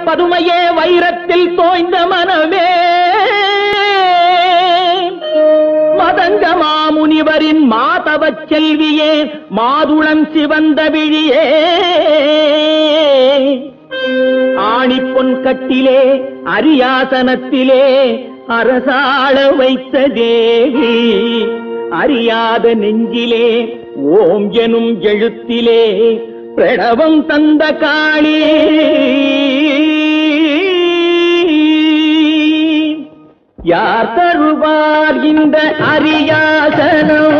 பதுமையே வைரத்தில் தோய்ந்த மனமே மதங்க மாமுனிவரின் மாதவச் செல்வியே மாதுளம் சிவந்த விழியே ஆணிப்பொன் கட்டிலே அரியாசனத்திலே அரசாள வைத்த தேவி அறியாத நெஞ்சிலே ஓம் எனும் எழுத்திலே பிரணவம் தந்த காளி யார் தருவார் இந்த அரியாசனம்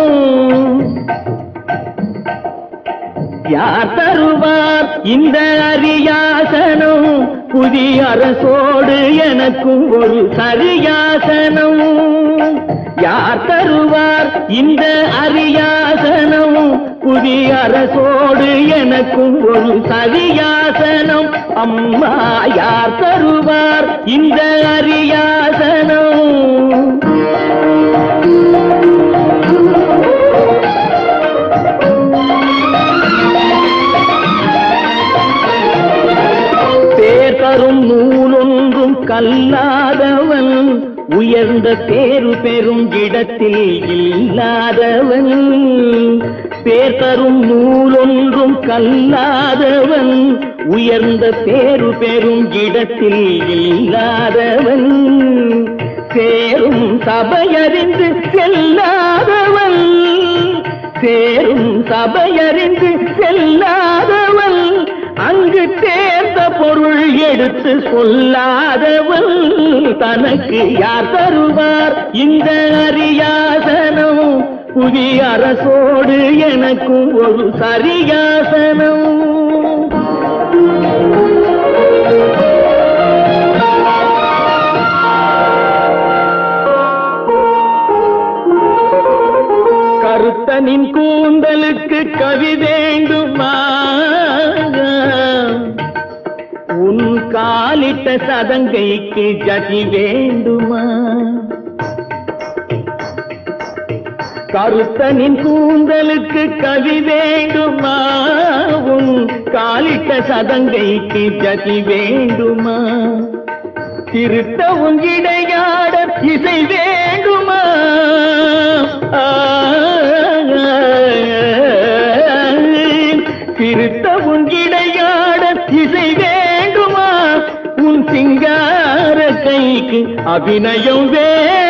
யார் தருவார் இந்த அரியாசனம் புதிய அரசோடு எனக்கும் ஒரு சரியாசனம் யார் தருவார் இந்த அரியாசனம் புதிய அரசோடு எனக்கும் ஒரு சரியாசனம் அம்மா யார் தருவார் இந்த அரியாசனம் பேர் தரும் நூலொன்றும் கல்லாதவன் உயர்ந்த பேரு பெறும் இடத்தில் இல்லாதவன் பேர் தரும் நூலொன்றும் கல்லாதவன் உயர்ந்த பேரு பெறும் இடத்தில் இல்லாதவன் சேரும் சபையறிந்து செல்லாதவன் சேரும் சபையறிந்து செல்லாதவன் அங்கு தேர்ந்த பொருள் எடுத்து சொல்லாதவன் தனக்கு யார் தருவார் இந்த அரியாசனம் புதிய அரசோடு எனக்கும் ஒரு சரியாசனம் கருத்தனின் கூந்தலுக்கு கவி வேண்டுமா உன் காலிட்ட சதங்கைக்கு ஜதி வேண்டுமா கருத்தனின் கூந்தலுக்கு கவி வேண்டுமா உன் காலிட்ட சதங்கைக்கு ஜதி வேண்டுமா திருத்த உன் இடையாட இசை வேண்டுமா ஆ, திருத்த உன் இடையாட இசை வேண்டுமா உன் சிங்கார கைக்கு அபிநயம் வே